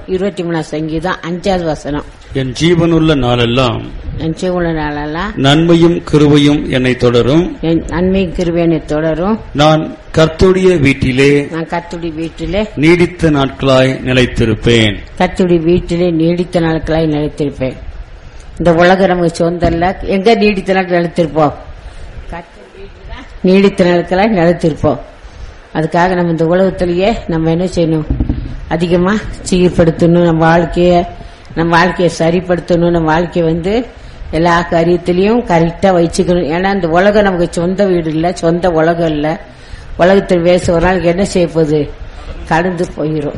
இருபத்தி மூணாம் சங்கீதம் அஞ்சாவது வசனம் என் ஜீவனுள்ள நாளெல்லாம் என் சிவுள்ள நாளெல்லாம் நன்மையும் கிருபையும் என்னை தொடரும் என் நன்மை கிருபேனை தொடரும் நான் கர்த்தருடைய வீட்டிலே நான் கத்துடி வீட்டிலே நீடித்த நாட்களாய் நிலைத்திருப்பேன் கத்துடி வீட்டிலே நீடித்த நாட்களாய் நிலைத்திருப்பேன் இந்த உலகம் நமக்கு சொந்தம் இல்ல எங்க நீடித்த நாட்கள் நிலைத்திருப்போம் கர்த்தருடைய வீட்டில நீடித்த நாட்களாய் நிலைத்திருப்போம் அதுக்காக நம்ம இந்த உலகத்திலேயே நம்ம என்ன செய்யணும் அதிகமா சீர்படுத்தணும் நம்ம வாழ்க்கைய நம்ம வாழ்க்கையை சரிப்படுத்தணும் நம்ம வாழ்க்கைய வந்து எல்லா காரியத்திலையும் கரெக்டா வச்சுக்கணும் ஏன்னா இந்த உலகம் நமக்கு சொந்த வீடு இல்ல சொந்த உலகம் இல்ல உலகத்தில் வேச ஒரு நாளைக்கு என்ன செய்ய போகுது கடந்து போயிடும்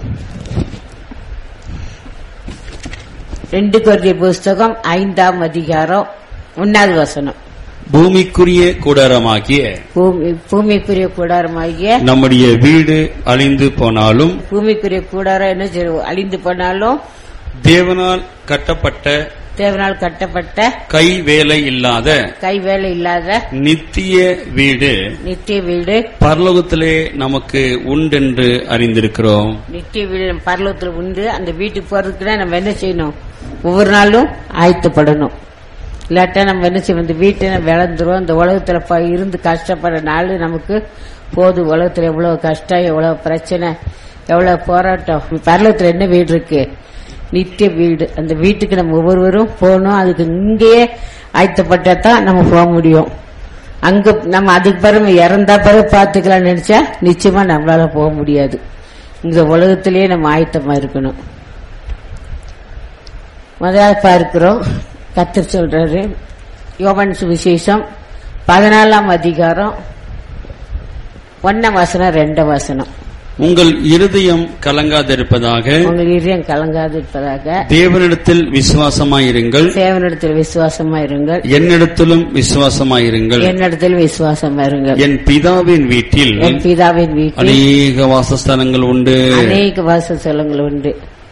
ரெண்டு கொரிய புஸ்தகம் ஐந்தாம் அதிகாரம் ஒன்னாவது வசனம் பூமிக்குரிய கூடாரமாகிய பூமி பூமிக்குரிய கூடாரமாகிய நம்முடைய வீடு அழிந்து போனாலும் பூமிக்குரிய கூடாரம் என்ன செய்யும் அழிந்து போனாலும் தேவனால் கட்டப்பட்ட தேவனால் கட்டப்பட்ட கை வேலை இல்லாத கை வேலை இல்லாத நித்திய வீடு நித்திய வீடு பரலோகத்திலே நமக்கு உண்டென்று அறிந்திருக்கிறோம் நித்திய வீடு நம்ம பரலோகத்தில் உண்டு அந்த வீட்டுக்கு போறதுக்குன்னா நம்ம என்ன செய்யணும் ஒவ்வொரு நாளும் ஆயத்தப்படணும் இல்லாட்டா நம்ம என்ன செய்வோம் இந்த வீட்டை நம்ம இழந்துரும் இந்த உலகத்துல ப- இருந்து கஷ்டப்படுற நாள் நமக்கு போது உலகத்துல எவ்வளவு கஷ்டம் எவ்வளவு பிரச்சனை எவ்வளவு போராட்டம் பரலோகத்துல என்ன வீடு இருக்கு நித்திய வீடு அந்த வீட்டுக்கு நம்ம ஒவ்வொருவரும் போகணும் அதுக்கு இங்கேயே ஆயத்தப்பட்டா தான் நம்ம போக முடியும் அங்க நம்ம அதுக்கு பிறகு இறந்தா பிறகு பாத்துக்கலாம்னு நினைச்சா நிச்சயமா நம்மளால போக முடியாது இந்த உலகத்திலேயே நம்ம ஆயத்தமா இருக்கணும் முதல்ல பார்க்கிறோம் கத்தர் சொல்றாரு யோவான் சுவிசேஷம் பதினாலாம் அதிகாரம் ஒன்னாம் வசனம் ரெண்டாம் வசனம் உங்கள் இருதயம் கலங்காதிருப்பதாக உங்கள் இதயம் கலங்காது இருப்பதாக தேவனிடத்தில் விசுவாசமாயிருங்கள் தேவனிடத்தில் விசுவாசமா இருங்கள் என்னிடத்திலும் விசுவாசமாயிருங்கள் என்னிடத்தில் விசுவாசமா இருங்கள் என் பிதாவின் வீட்டில் என் பிதாவின் வீட்டில் அநேக வாசஸ்தலங்கள் உண்டு அநேக வாசஸ்தலங்கள் உண்டு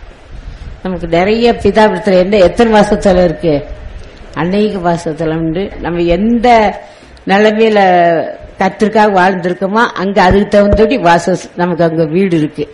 நமக்கு நிறைய பிதாபிடத்துல என்ன எத்தனை வாசஸ்தலம் இருக்கு அநேக வாசஸ்தலம் உண்டு நம்ம எந்த நிலைமையில கத்திற்காக வாழ்ந்திருக்கோமோ அங்க அதுக்கு தகுந்தபடி வாச நமக்கு அங்க வீடு இருக்கு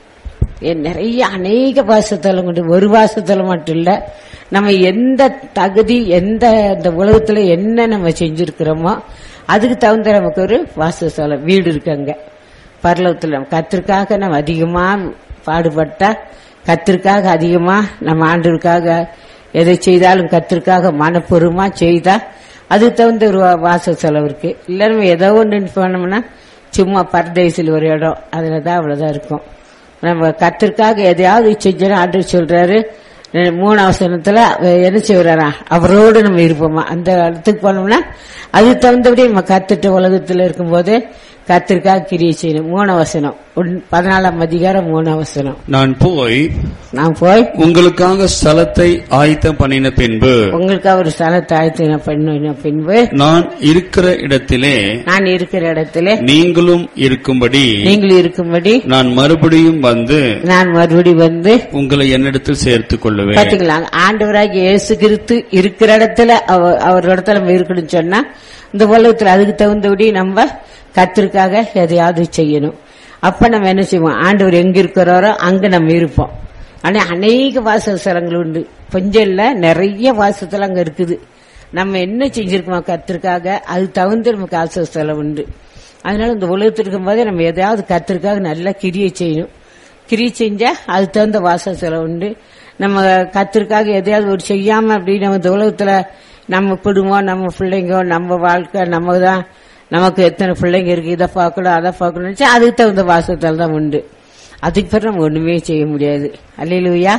ஏன் நிறைய அநேக வாசத்தலம் உண்டு ஒரு வாசத்தலம் மட்டும் இல்ல நம்ம எந்த தகுதி எந்த இந்த உலகத்துல என்ன நம்ம செஞ்சிருக்கிறோமோ அதுக்கு தகுந்த நமக்கு ஒரு வாசஸ்தலம் வீடு இருக்கு அங்க பரலோகத்துல நம்ம கத்திற்காக நம்ம அதிகமா பாடுபட்டா கத்திற்காக அதிகமா நம்ம ஆண்டவருக்காக எதை செய்தாலும் கத்திற்காக மனப்பூர்வமா செய்தா அதுக்கு தகுந்த ஒரு வா- வாச செலவு இருக்கு இல்ல நம்ம ஏதோ ஒன்று பண்ணோம்னா சும்மா பரதேசில் ஒரு இடம் அதுல தான் அவ்வளவுதான் இருக்கும் நம்ம கத்திற்காக எதையாவது செஞ்சோம் ஆண்டு சொல்றாரு அஹ் மூணு அவசரத்துல என்ன செய்வாரா அவரோடு நம்ம இருப்போமா அந்த இடத்துக்கு போனோம்னா அதுக்கு தகுந்தபடி நம்ம கத்துட்டு உலகத்துல இருக்கும்போது கத்திற்காக கிரியை செய்யணும் மூணு அவசரம் பதினாலாம் அதிகாரம் மூணு அவசரம் நான் போய் நான் போய் உங்களுக்காக ஸ்தலத்தை ஆயத்தம் பண்ணின பின்பு உங்களுக்கு ஒரு ஸ்தலத்தை ஆயத்தின பண்ண பின்பு நான் இருக்கிற இடத்திலே நான் இருக்கிற இடத்துல நீங்களும் இருக்கும்படி நீங்கள் இருக்கும்படி நான் மறுபடியும் வந்து நான் மறுபடி வந்து உங்களை என்னிடத்தில் சேர்த்துக் கொள்ளுவேன் பாத்தீங்களா ஆண்டவராக இயேசு கிறிஸ்து இருக்கிற இடத்துல அவ- அவர் இடத்துல நம்ம இருக்கணும்னு சொன்னா இந்த உலகத்துல அதுக்கு தகுந்தபடி நம்ம கத்திற்காக எதையாவது செய்யணும் அப்ப நம்ம என்ன செய்வோம் ஆண்டவர் எங்க இருக்கிறாரோ அங்க நம்ம இருப்போம் ஆனா அநேக வாசஸ்தலங்கள் உண்டு கொஞ்சம் இல்ல நிறைய வாசத்துல அங்க இருக்குது நம்ம என்ன செஞ்சிருக்கோம் கத்திற்காக அது தகுந்த நமக்கு வாசஸ்தலம் உண்டு அதனால இந்த உலகத்தில் இருக்கும்போதே நம்ம எதையாவது கத்திற்காக நல்லா கிரியை செய்யணும் கிரி செஞ்சா அது தகுந்த வாசல் செலவு உண்டு நம்ம கத்திற்காக எதையாவது ஒரு செய்யாம அப்படி நம்ம இந்த உலகத்துல நம்ம குடும்பம் நம்ம பிள்ளைங்க நம்ம வாழ்க்கை நம்ம தான் நமக்கு எத்தனை பிள்ளைங்க இருக்கு இதை பார்க்கணும் அதை பார்க்கணும் நினைச்சா அதுக்கு தகுந்த வாசத்தில் தான் உண்டு அதுக்கு பிறகு நம்ம ஒண்ணுமே செய்ய முடியாது அல்லையிலுயா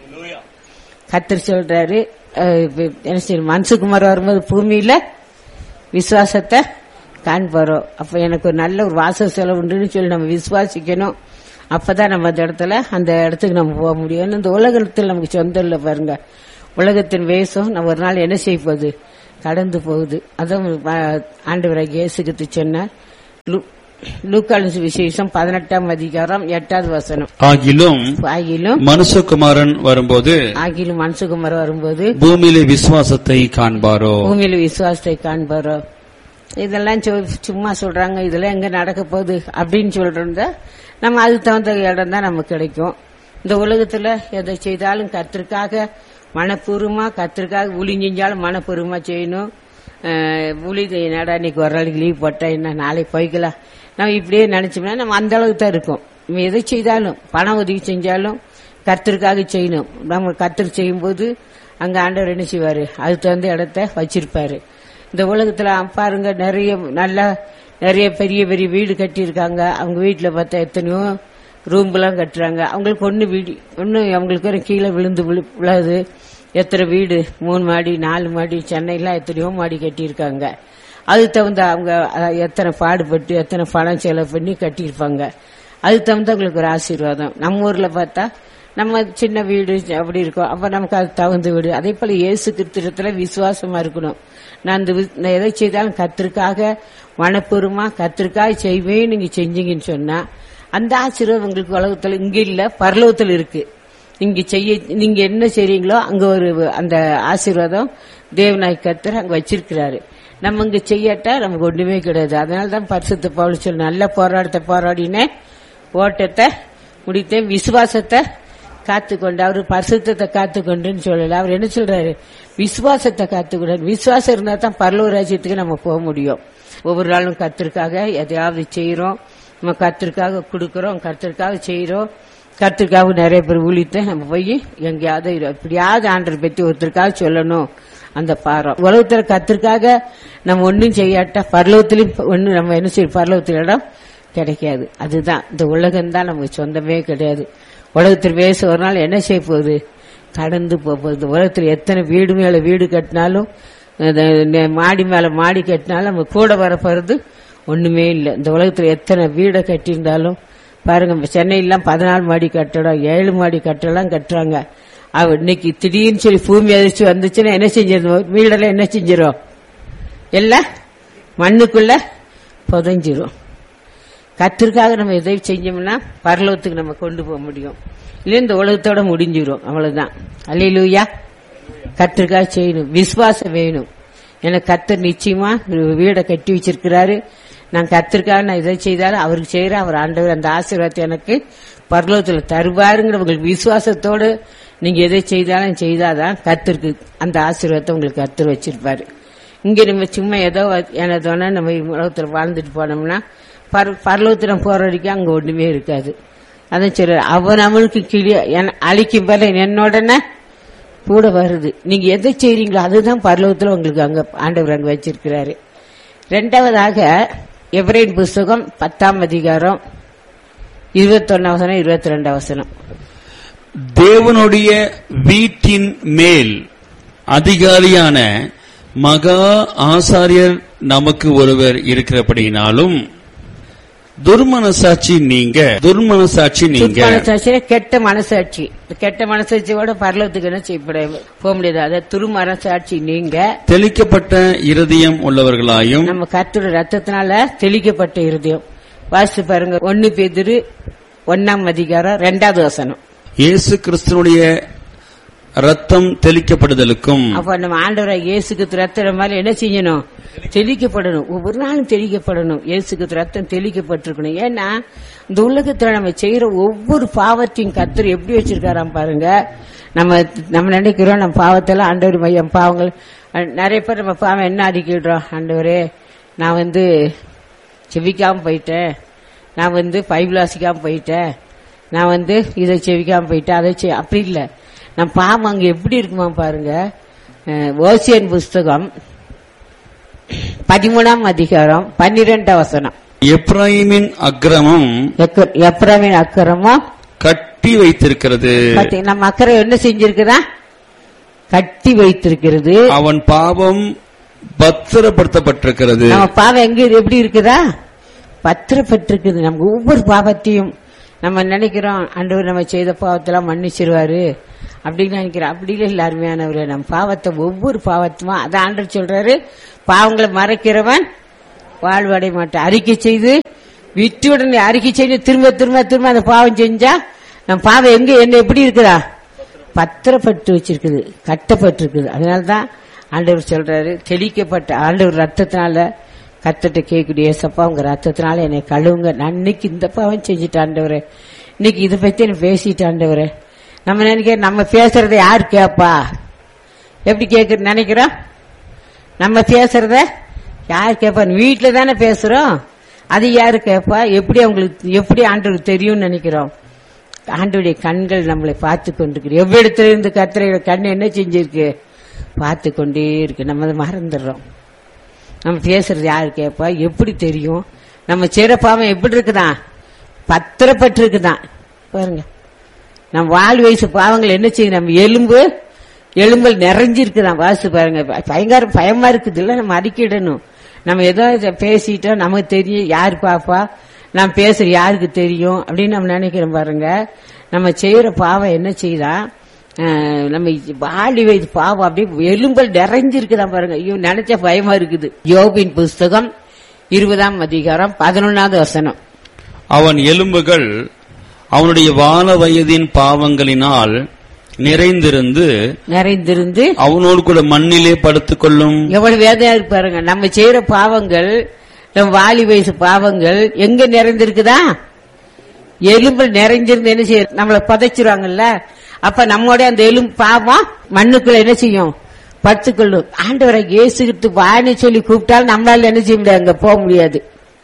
கத்தர் சொல்றாரு அஹ், இப்ப என்ன செய்யணும் மனசுக்குமார் வரும்போது பூமியில விசுவாசத்தை காண்பாரோ அப்ப எனக்கு ஒரு நல்ல ஒரு வாச செலவு உண்டுன்னு சொல்லி நம்ம விசுவாசிக்கணும் அப்பதான் நம்ம அந்த இடத்துல அந்த இடத்துக்கு நம்ம போக முடியும் ஏன்னா இந்த உலகத்தில் நமக்கு சொந்தம் இல்லை பாருங்க உலகத்தின் வேஷம் நம்ம ஒரு நாள் என்ன செய்ய போகுது கடந்து போகுது அதான் ஆண்டவராக இயேசுக்கு சொன்னார் லூ- லூக்காலின் விசேஷம் பதினெட்டாம் அதிகாரம் எட்டாவது வசனம் ஆகிலும் ஆகிலும் மனுஷகுமாரன் வரும்போது ஆகிலும் மனசுகுமார் வரும்போது பூமியிலே விசுவாசத்தை காண்பாரோ பூமியில விசுவாசத்தை காண்பாரோ இதெல்லாம் சொ- சும்மா சொல்றாங்க இதெல்லாம் எங்க நடக்க போகுது அப்படின்னு சொல்றதா நம்ம அதுக்கு தகுந்த இடம் தான் நமக்கு கிடைக்கும் இந்த உலகத்துல எதை செய்தாலும் கத்திற்காக மனப்பூர்வமா கத்திற்காக ஊழி செஞ்சாலும் மனப்பூர்வமா செய்யணும் அஹ், ஊழி என்னடா இன்னைக்கு ஒரு நாளைக்கு லீவ் போட்டேன் என்ன நாளைக்கு போய்க்கலாம் நம்ம இப்படியே நினைச்சோம்னா நம்ம அந்த அளவுக்கு தான் இருக்கும் நம்ம எதை செய்தாலும் பணம் உதவி செஞ்சாலும் கர்த்தருக்காக செய்யணும் நம்ம கர்த்தர் செய்யும்போது அங்க ஆண்டவர் என்ன செய்வாரு அது தகுந்த இடத்த வச்சிருப்பாரு இந்த உலகத்துல பாருங்க நிறைய நல்ல நிறைய பெரிய பெரிய வீடு கட்டியிருக்காங்க அவங்க வீட்டுல பார்த்தா எத்தனையோ ரூம்லாம் கட்டுறாங்க அவங்களுக்கு ஒண்ணு வீடு ஒண்ணு அவங்களுக்கு ஒரு கீழே விழுந்து விழு- விழாது எத்தனை வீடு மூணு மாடி நாலு மாடி சென்னையெல்லாம் எத்தனையோ மாடி கட்டியிருக்காங்க அதுக்கு தகுந்த அவங்க அஹ், எத்தனை பாடுபட்டு எத்தனை பணம் செலவு பண்ணி கட்டியிருப்பாங்க அதுக்கு தகுந்த அவங்களுக்கு ஒரு ஆசீர்வாதம் நம்ம ஊர்ல பார்த்தா நம்ம சின்ன வீடு அப்படி இருக்கும் அப்ப நமக்கு அது தகுந்த வீடு அதே போல இயேசு கிறிஸ்துவத்துல விசுவாசமா இருக்கணும் நான் இந்த வி- நான் எதை செய்தாலும் கத்திற்காக மனப்பூர்வமா கத்திற்காக செய்வேன் நீங்க செஞ்சீங்கன்னு சொன்னா அந்த ஆசீர்வாதம் உங்களுக்கு உலகத்துல இங்க இல்ல பரலோகத்துல இருக்கு இங்க செய்ய நீங்க என்ன செய்றீங்களோ அங்க ஒரு அந்த ஆசீர்வாதம் தேவநாய் கத்தர் அங்க வச்சிருக்கிறாரு நம்ம இங்க செய்யாட்டா நமக்கு ஒண்ணுமே கிடையாது அதனால தான் பரிசுத்த பவுல் சொல்லி நல்ல போராட்டத்தை போராடினேன் ஓட்டத்தை முடித்தேன் விசுவாசத்தை காத்துக்கொண்டு அவர் பரிசுத்தத்தை காத்துக்கொண்டுன்னு சொல்லல அவர் என்ன சொல்றாரு விசுவாசத்தை காத்துக்கொண்டு விசுவாசம் இருந்தா தான் பரலோக ராஜ்யத்துக்கு நம்ம போக முடியும் ஒவ்வொரு நாளும் கத்திற்காக எதையாவது செய்யறோம் நம்ம கத்திற்காக கொடுக்கறோம் கத்திற்காக செய்யறோம் கத்திற்காக நிறைய பேர் ஊழித்து நம்ம போய் எங்கேயாவது இரு- எப்படியாவது ஆண்டரை பத்தி ஒருத்தருக்காக சொல்லணும் அந்த பாரம் உலகத்துல கத்திற்காக நம்ம ஒன்னும் செய்யாட்டா பரலோகத்திலும் ஒண்ணு நம்ம என்ன செய்யும் பரலோகத்தில் இடம் கிடைக்காது அதுதான் இந்த உலகம் தான் நமக்கு சொந்தமே கிடையாது உலகத்தில் பேச ஒரு நாள் என்ன செய்ய போகுது கடந்து போக போகுது இந்த உலகத்தில் எத்தனை வீடு மேல வீடு கட்டினாலும் அது நெ- மாடி மேல மாடி கட்டினாலும் நம்ம கூட வர போறது ஒண்ணுமே இல்லை இந்த உலகத்தில் எத்தனை வீடை கட்டியிருந்தாலும் பாருங்க சென்னையெல்லாம் பதினாலு மாடி கட்டடம் ஏழு மாடி கட்டடம் கட்டுறாங்க அவ இன்னைக்கு திடீர்னு சொல்லி பூமி அதிர்ச்சி வந்துச்சுன்னா என்ன செஞ்சிடும் வீடெல்லாம் என்ன செஞ்சிடும் எல்லாம் மண்ணுக்குள்ள புதைஞ்சிரும் கத்திற்காக நம்ம எதை செஞ்சோம்னா பரலோகத்துக்கு நம்ம கொண்டு போக முடியும் இல்லை இந்த உலகத்தோட முடிஞ்சிரும் அவ்வளவுதான் அல்லையிலூயா கத்திற்காக செய்யணும் விசுவாசம் வேணும் எனக்கு கத்தர் நிச்சயமா ஒரு வீடை கட்டி வச்சிருக்கிறாரு நான் கத்திற்காக நான் இதை செய்தாலும் அவருக்கு செய்யற அவர் ஆண்டவர் அந்த ஆசீர்வாதத்தை எனக்கு பரலோகத்துல தருவாருங்கிற உங்களுக்கு விசுவாசத்தோடு நீங்க எதை செய்தாலும் செய்தாதான் கத்திற்கு அந்த ஆசீர்வாதத்தை உங்களுக்கு கத்தர் வச்சிருப்பாரு இங்க நம்ம சும்மா ஏதோ எனதோனா நம்ம உலகத்துல வாழ்ந்துட்டு போனோம்னா பர- பரலோகத்துல நம்ம போற வரைக்கும் அங்க ஒண்ணுமே இருக்காது அதான் சரி அவன் நம்மளுக்கு கிளிய அழிக்கும் போல என்னோடனே கூட வருது நீங்க எதை செய்றீங்களோ அதுதான் பரலோகத்துல உங்களுக்கு அங்க ஆண்டவர் அங்க வச்சிருக்கிறாரு ரெண்டாவதாக எப்ரேன் புஸ்தகம் பத்தாம் அதிகாரம் இருபத்தொன்னாம் வசனம் இருபத்தி ரெண்டாம் வசனம் தேவனுடைய வீட்டின் மேல் அதிகாரியான மகா ஆசாரியர் நமக்கு ஒருவர் இருக்கிறபடினாலும் துர்மனசாட்சி நீங்க துர்மனசாட்சி நீங்க துர்மனசாட்சினா கெட்ட மனசாட்சி இந்த கெட்ட மனசாட்சியோட பரலோகத்துக்கு என்ன செய்யப்பட போக முடியாது அதாவது துருமனசாட்சி நீங்க தெளிக்கப்பட்ட இருதயம் உள்ளவர்களாயும் நம்ம கர்த்தரோட ரத்தத்தினால தெளிக்கப்பட்ட இருதயம் வாசித்து பாருங்க ஒன்னு பேதிரு ஒன்னாம் அதிகாரம் ரெண்டாவது வசனம் இயேசு கிறிஸ்துனுடைய ரத்தம் தெளிக்கப்படுதலுக்கும் அப்ப நம்ம ஆண்டவரை இயேசுக்கு ரத்தம் மேல என்ன செய்யணும் தெளிக்கப்படணும் ஒவ்வொரு நாளும் தெளிக்கப்படணும் இயேசுக்கு ரத்தம் தெளிக்கப்பட்டிருக்கணும் ஏன்னா இந்த உலகத்துல நம்ம செய்யற ஒவ்வொரு பாவத்தையும் கத்தர் எப்படி வச்சிருக்காராம் பாருங்க நம்ம நம்ம நினைக்கிறோம் நம்ம பாவத்தெல்லாம் ஆண்டவர் மையம் பாவங்கள் அஹ், நிறைய பேர் நம்ம பாவம் என்ன அறிக்கிடுறோம் ஆண்டவரே நான் வந்து செவிக்காம போயிட்டேன் நான் வந்து பைபிள் வாசிக்காம போயிட்டேன் நான் வந்து இதை செவிக்காம போயிட்டேன் அதை செய் அப்படி இல்லை நம்ம பாவம் அங்க எப்படி இருக்குமா பாருங்க அஹ், ஓசியன் புஸ்தகம் பதிமூணாம் அதிகாரம் பன்னிரெண்டாம் வசனம் எப்ராயிமின் அக்கிரமம் எக்க- எப்ராமின் அக்கரமோ கட்டி வைத்திருக்கிறது பாத்தீங்க, நம்ம அக்கறை என்ன செஞ்சிருக்கிறா கட்டி வைத்திருக்கிறது அவன் பாவம் பத்திரப்படுத்தப்பட்டிருக்கிறது நம்ம பாவம் எங்க இரு- எப்படி இருக்குதா பத்திரப்பட்டிருக்குது நமக்கு ஒவ்வொரு பாவத்தையும் நம்ம நினைக்கிறோம் ஆண்டவர் நம்ம செய்த பாவத்தெல்லாம் மன்னிச்சிருவாரு அப்படின்னு நினைக்கிறோம் அப்படி இல்லை இல்ல அருமையானவரே நம்ம பாவத்தை ஒவ்வொரு பாவத்துமா அதை ஆண்டவர் சொல்றாரு பாவங்களை மறைக்கிறவன் வாழ்வடைய மாட்டான் அறிக்கை செய்து விட்டு உடனே அறிக்கை செய்து திரும்ப திரும்ப திரும்ப அந்த பாவம் செஞ்சா நம்ம பாவம் எங்க என்ன எப்படி இருக்குதா பத்திரப்பட்டு வச்சிருக்குது கட்டப்பட்டிருக்குது அதனாலதான் ஆண்டவர் சொல்றாரு தெளிக்கப்பட்ட ஆண்டவர் ரத்தத்தினால கத்தட்ட கேட்கக்கூடிய ஏசப்பா உங்க ரத்தத்தினால என்னை கழுவுங்க நான் இன்னைக்கு இந்த பாவம் செஞ்சுட்டு ஆண்டவரே இன்னைக்கு இதை பத்தி நான் பேசிட்டு ஆண்டவரே நம்ம நினைக்கிற நம்ம பேசுறதை யார் கேப்பா எப்படி கேட்க நினைக்கிறோம் நம்ம பேசுறத யார் கேப்பா வீட்டுல தானே பேசுறோம் அது யாரு கேப்பா எப்படி அவங்களுக்கு எப்படி ஆண்டவருக்கு தெரியும்னு நினைக்கிறோம் ஆண்டவருடைய கண்கள் நம்மளை பார்த்து கொண்டிருக்கு எவ்விடத்துல இருந்து கத்திரையோட கண் என்ன செஞ்சிருக்கு பார்த்து கொண்டே இருக்கு நம்ம அதை மறந்துடுறோம் நம்ம பேசுறது யாரு கேப்பா எப்படி தெரியும் நம்ம சிறப்பாம எப்படி இருக்குதான் பத்திரப்பட்டு இருக்குதான் பாருங்க நம்ம வாழ் வயசு பாவங்கள் என்ன செய்யும் நம்ம எலும்பு எலும்பல் நிறைஞ்சிருக்குதான் வாசு பாருங்க பயங்கர பயமா இருக்குது இல்ல நம்ம அறிக்கிடணும் நம்ம ஏதோ இதை பேசிட்டோம் நமக்கு தெரியும் யாரு பாப்பா நாம் பேசுற யாருக்கு தெரியும் அப்படின்னு நம்ம நினைக்கிறோம் பாருங்க நம்ம செய்யற பாவம் என்ன செய்தா அஹ், நம்ம வாழி வயது பாவம் அப்படியே எலும்பல் நிறைஞ்சிருக்குதான் பாருங்க ஐயோ நினைச்ச பயமா இருக்குது யோபின் புஸ்தகம் இருபதாம் அதிகாரம் பதினொன்னாவது வசனம் அவன் எலும்புகள் அவனுடைய வான வயதின் பாவங்களினால் நிறைந்திருந்து நிறைந்திருந்து அவனோடு கூட மண்ணிலே படுத்துக்கொள்ளும் எவ்வளவு வேதனையா இருக்கு பாருங்க நம்ம செய்யற பாவங்கள் நம்ம வாலி வயசு பாவங்கள் எங்க நிறைந்திருக்குதா எலும்பு நிறைஞ்சிருந்து என்ன செய்ய நம்மள புதைச்சிருவாங்கல்ல அப்ப நம்மோட அந்த எலும்பு பாவம் மண்ணுக்குள்ள என்ன செய்யும் படுத்துக்கொள்ளும் ஆண்டவரை இயேசுகிட்டு வான்னு சொல்லி கூப்பிட்டாலும் நம்மளால என்ன செய்ய முடியாது அங்க போக முடியாது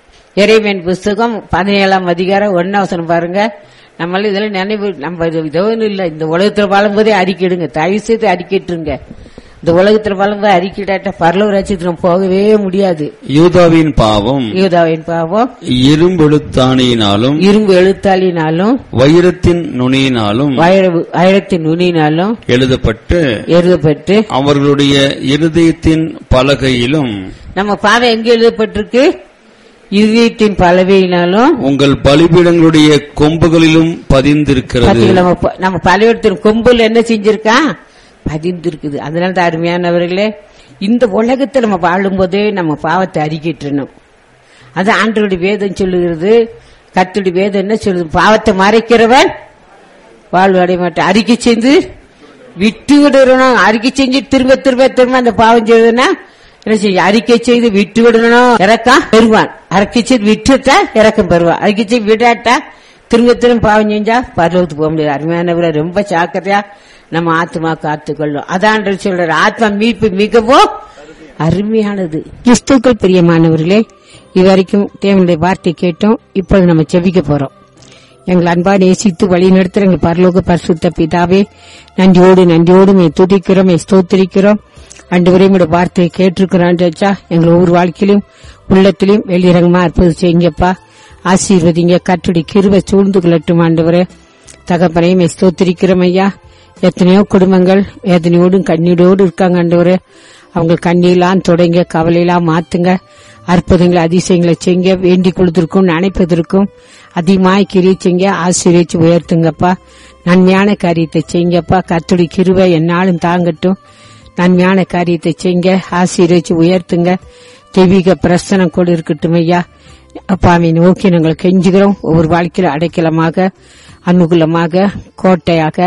இறைவன் புஸ்தகம் பதினேழாம் அதிகாரம் ஒன்னாவசனம் பாருங்க நம்மள இதெல்லாம் நினைவு நம்ம இது இதோன்னு இல்ல இந்த உலகத்துல வாழும்போதே அறிக்கிடுங்க தயவு செய்து அறிக்கிட்டுருங்க இந்த உலகத்துல வாழும்போது அறிக்கிடாட்ட பரலூர் ராஜ்யத்துல போகவே முடியாது யூதாவின் பாவம் யூதாவின் பாவம் இரும்பெழுத்தாணியினாலும் இரும்பு எழுத்தாளினாலும் வைரத்தின் நுனியினாலும் வயர- வைரத்தின் நுனியினாலும் எழுதப்பட்டு எழுதப்பட்டு அவர்களுடைய இருதயத்தின் பலகையிலும் நம்ம பாவம் எங்க எழுதப்பட்டிருக்கு இதயத்தின் பலவையினாலும் உங்கள் பலிபீடங்களுடைய கொம்புகளிலும் பதிந்திருக்கிறது பாத்தீங்களா, நம்ம ப- நம்ம பலவீனத்தின் கொம்புல என்ன செஞ்சிருக்கான் பதிந்திருக்குது அதனால தான் அருமையானவர்களே இந்த உலகத்தை நம்ம வாழும்போதே நம்ம பாவத்தை அறிக்கிட்டணும் அது ஆண்டவருடைய வேதம் சொல்லுகிறது கத்துடைய வேதம் என்ன சொல்லுது பாவத்தை மறைக்கிறவன் வாழ்வு அடைய மாட்டான் அறிக்கை செஞ்சு விட்டு விடணும் அறிக்கை செஞ்சு திரும்ப திரும்ப திரும்ப அந்த பாவம் செய்யுதுன்னா என்ன செய்ய அறிக்கை செய்து விட்டு விடணும் இறக்கம் பெறுவான் அறிக்கை செய்து விட்டுட்டா இறக்கம் பெறுவான் அறிக்கை செய்து விடாட்டா திரும்ப திரும்ப பாவம் செஞ்சா பரலோகத்துக்கு போக முடியாது அருமையானவரை ரொம்ப ஜாக்கிரதையா நம்ம ஆத்மா காத்துக்கொள்ளும் அதான் சொல்ற ஆத்மா மீட்பு மிகவும் அருமையானது கிறிஸ்துக்கள் பிரியமானவர்களே இதுவரைக்கும் தேவனுடைய வார்த்தை கேட்டோம் இப்போது நம்ம செபிக்க போறோம் எங்கள் அன்பா நேசித்து வழி நடத்துற எங்கள் பரலோக பரிசுத்த பிதாவே நன்றியோடு நன்றியோடு மே துதிக்கிறோம் மே ஸ்தோத்திரிக்கிறோம் அன்று வரை உடைய வார்த்தையை கேட்டிருக்கிறோம் ராஜா எங்கள் ஒவ்வொரு வாழ்க்கையிலும் உள்ளத்திலும் வெளியிறங்கமா அற்புதம் செய்யுங்கப்பா ஆசீர்வதிங்க கட்டுடி கிருபை சூழ்ந்து கொள்ளட்டும் ஆண்டவரே தகப்பனையும் ஸ்தோத்திரிக்கிறோம் ஐயா எத்தனையோ குடும்பங்கள் வேதனையோடும் கண்ணீரோடு இருக்காங்க ஆண்டவரே அவங்க கண்ணீரெல்லாம் தொடங்க கவலையெல்லாம் மாத்துங்க அற்புதங்களை அதிசயங்களை செய்ய வேண்டிக் கொள்வதற்கும் நினைப்பதற்கும் அதிகமாய் கிரிச்சிங்க ஆசீர்வச்சு உயர்த்துங்கப்பா நன்மையான காரியத்தை செய்யுங்கப்பா கத்துடி கிருவை என்னாலும் தாங்கட்டும் நன்மையான காரியத்தை செய்யுங்க ஆசீர்வச்சு உயர்த்துங்க தெய்வீக பிரசனம் கூட இருக்கட்டும் ஐயா அப்பாவை நோக்கி நாங்கள் கெஞ்சுகிறோம் ஒவ்வொரு வாழ்க்கையில அடைக்கலமாக அனுகூலமாக கோட்டையாக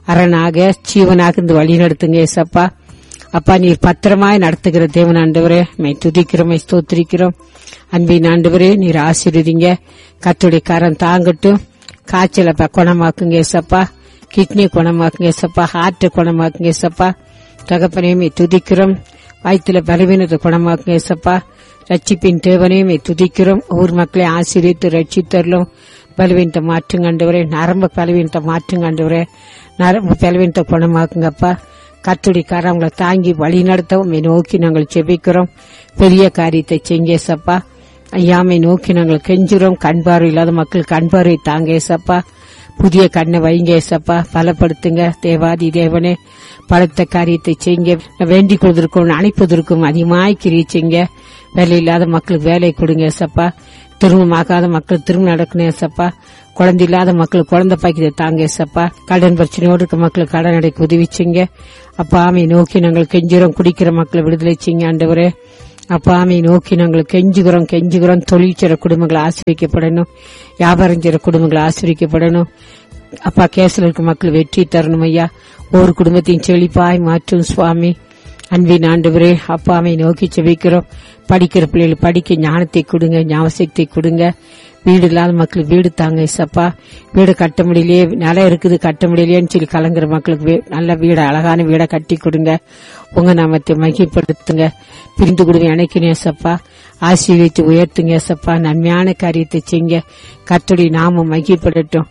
அரணாக ஜீவனாக இருந்து வழி நடத்துங்க ஏசப்பா அப்பா நீர் பத்திரமாய் நடத்துகிற தேவன் ஆண்டவரே மை துதிக்கிறோம் மை ஸ்தோத்திரிக்கிறோம் அன்பின் ஆண்டவரே நீர் ஆசீர்வதிங்க கத்துடைய கரம் தாங்கட்டும் காய்ச்சலை ப- குணமாக்குங்க ஏசப்பா கிட்னி குணமாக்குங்க ஏசப்பா ஹார்ட் குணமாக்குங்க ஏசப்பா தகப்பனையுமே துதிக்கிறோம் வயிற்றுல பலவீனத்தை குணமாக்குங்க ஏசப்பா ரட்சிப்பின் தேவனையுமே துதிக்கிறோம் ஊர் மக்களை ஆசீர்வித்து ரட்சித்தரலும் பலவீனத்தை மாற்றுங்க ஆண்டவரே நரம்பு பலவீனத்தை மாற்றுங்க ஆண்டவரே நரம்பு பலவீனத்தை குணமாக்குங்கப்பா கத்துடி அவங்களை தாங்கி வழி நடத்தவும் நோக்கி நாங்கள் செபிக்கிறோம் பெரிய காரியத்தை செஞ்ச ஏசப்பா ஐயாமை நோக்கி நாங்கள் கெஞ்சுறோம் கண் பார்வை இல்லாத மக்கள் கண் பார்வை தாங்க ஏசப்பா புதிய கண்ணை வைங்க ஏசப்பா பலப்படுத்துங்க தேவாதி தேவனே பலத்த காரியத்தை செய்யுங்க வேண்டிக் கொள்வதற்கும் அணைப்பதற்கும் அதிகமாய் கிரியை செய்யுங்க வேலை இல்லாத மக்களுக்கு வேலை கொடுங்க ஏசப்பா திருமணமாகாத மக்கள் திருமணம் நடக்கணும் ஏசப்பா குழந்தை இல்லாத மக்கள் குழந்தை பாக்கியத்தை தாங்க ஏசப்பா கடன் பிரச்சனையோடு இருக்க மக்களுக்கு கடன் அடைக்க உதவி செய்யுங்க அப்பா ஆமை நோக்கி நாங்கள் கெஞ்சுறோம் குடிக்கிற மக்களை விடுதலை செய்யுங்க ஆண்டவரே அப்பா ஆமை நோக்கி நாங்கள் கெஞ்சுகிறோம் கெஞ்சுகிறோம் தொழில் செய்ற குடும்பங்கள் ஆசிரிக்கப்படணும் வியாபாரம் செய்ற குடும்பங்கள் ஆசிரிக்கப்படணும் அப்பா கேஸ்ல இருக்க மக்கள் வெற்றி தரணும் ஐயா ஒவ்வொரு குடும்பத்தையும் செழிப்பாய் மாற்றும் சுவாமி அன்பின் ஆண்டவரே அப்பாவை நோக்கி செபிக்கிறோம் படிக்கிற பிள்ளைகள் படிக்க ஞானத்தை கொடுங்க ஞாபகத்தை கொடுங்க வீடு இல்லாத மக்களுக்கு வீடு தாங்க ஏசப்பா வீடு கட்ட முடியலையே நிலம் இருக்குது கட்ட முடியலையேன்னு சொல்லி கலங்குற மக்களுக்கு வீ- நல்ல வீடு அழகான வீடை கட்டி கொடுங்க உங்க நாமத்தை மகிப்படுத்துங்க பிரிந்து கொடுங்க இணைக்கணும் ஏசப்பா ஆசீர்வித்து உயர்த்துங்க ஏசப்பா நன்மையான காரியத்தை செய்யுங்க கர்த்தருடைய நாமம் மகிப்படட்டும்